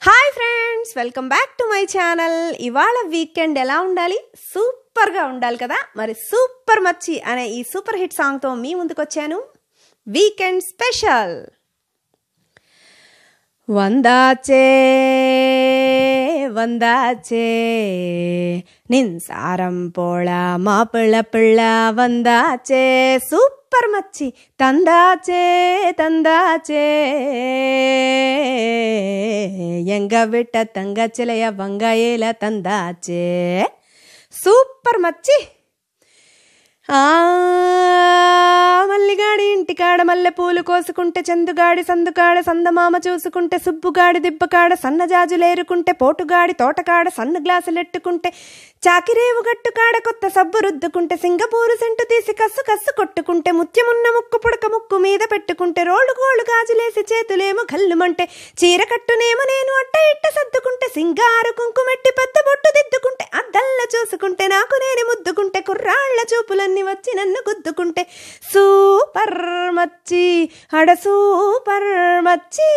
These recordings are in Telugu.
hi friends welcome back to my channel ఇవాళ వీకెండ్ ఎలా ఉండాలి సూపర్గా ఉండాలి కదా మరి సూపర్ మచ్చి అనే ఈ సూపర్ హిట్ సాంగ్తో మీ ముందుకు వచ్చాను వీకెండ్ స్పెషల్ వందాచే వందాచే నిన్ సారం పోళ మాపిళ్ళ పిళ్ళ వందాచే సూపర్ మచ్చి తందాచే తందాచే ఎంగ విట్ట తంగ చిలయ వంగయేల తందాచే సూపర్ మచ్చి ఆ మల్లిగాడి ఇంటికాడ మల్లె పూలు కోసుకుంటే చందుగాడి సందుకాడ సందమామ చూసుకుంటే సుబ్బుగాడి దిబ్బకాడ సన్నజాజులేరుకుంటే పోటుగాడి తోటకాడ సన్న గ్లాసులెట్టుకుంటే చాకిరేవు గట్టుకాడ కొత్త సబ్బు రుద్దుకుంటే సింగపూరు సెంటు తీసి కస్సు కస్సు కొట్టుకుంటే ముత్యమున్న ముక్కు పుడక ముక్కు మీద పెట్టుకుంటే రోళ్ళు గోళ్ళు గాజులేసి చేతులేమో కల్లుమంటే చీర కట్టునేమో నేను అట్ట ఇట్ట సర్దుకుంటే సింగారు కుంకుమెట్టి పెద్ద బొట్టు దిద్దుకుంటే అద్దల్ల చూసుకుంటే నాకు నేను ముద్దుకుంటే కుర్రాళ్ళ చూపులన్నీ వచ్చి నన్ను గుద్దుకుంటే సూపర్ మచ్చి అడ సూపర్ మచ్చి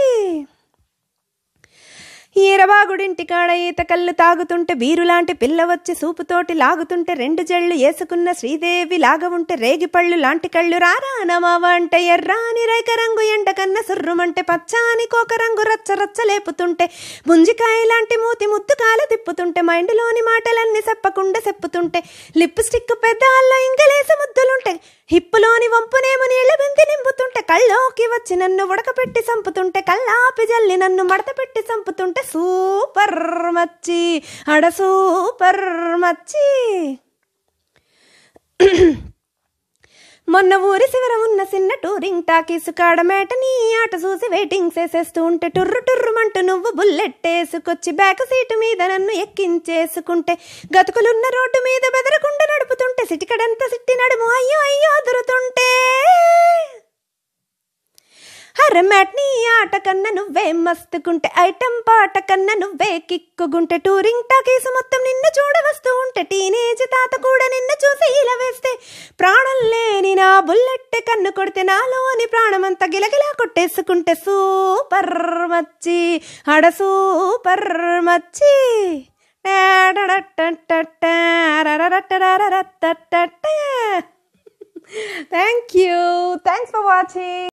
ఈరబాగుడింటి కాడ ఈత కళ్ళు తాగుతుంటే బీరులాంటి పిల్ల వచ్చి సూపుతోటి లాగుతుంటే రెండు జళ్ళు వేసుకున్న శ్రీదేవి లాగ ఉంటే రేగి పళ్ళు లాంటి కళ్ళు రారా నమావ అంటే ఎర్రాని రైక రంగు ఎండ కన్న సుర్రుమంటే పచ్చాని కోక రంగు రచ్చ రచ్చ లేపుతుంటే ముంజికాయ లాంటి మూతి ముద్దు కాల తిప్పుతుంటే మైండ్లోని మాటలన్నీ చెప్పకుండా చెప్పుతుంటే లిప్స్టిక్ పెద్దాల్లో ఇంగలేసి ముద్దులుంటే హిప్పులోని వంపునేమో నీళ్ల బింది నింపుతుంటే కళ్ళోకి వచ్చి నన్ను ఉడకపెట్టి చంపుతుంటే కళ్ళాపి జల్లి నన్ను మడత పెట్టి చంపుతుంటే సూపర్ మచ్చి అడ సూపర్ మచ్చి మొన్న ఊరి శివరం ఉన్న చిన్న టూరింగ్ టాకీసు కాడ మేట నీ ఆట చూసి వెయిటింగ్ చేసేస్తూ ఉంటే టుర్రు టుర్రుమంటూ నువ్వు బుల్లెట్ వేసుకొచ్చి బ్యాక్ సీటు మీద నన్ను ఎక్కించేసుకుంటే గతుకులున్న రోడ్డు మీద బెదరకుండా నడుపుతుంటే సిటికడంతా సిట్టి నడుము అయ్యో అయ్యో అదురుతుంటే అరే మ్యాట్ నీ ఆట కన్నా నువ్వే మస్తుకుంటే ఐటమ్ పాట కన్నా నువ్వే కిక్కుగుంటే టూరింగ్ టాకీస్ మొత్తం నిన్ను చూడవస్తూ ఉంటే టీనేజ్ తాత కూడా నిన్ను చూసి ఇలా వేస్తే ప్రాణం లేని నా బుల్లెట్ కన్ను కొడితే నాలోని ప్రాణమంతా గిలగిలా కొట్టేసుకుంటే సూపర్ మచ్చి అడ సూపర్ మచ్చి thank you thanks for watching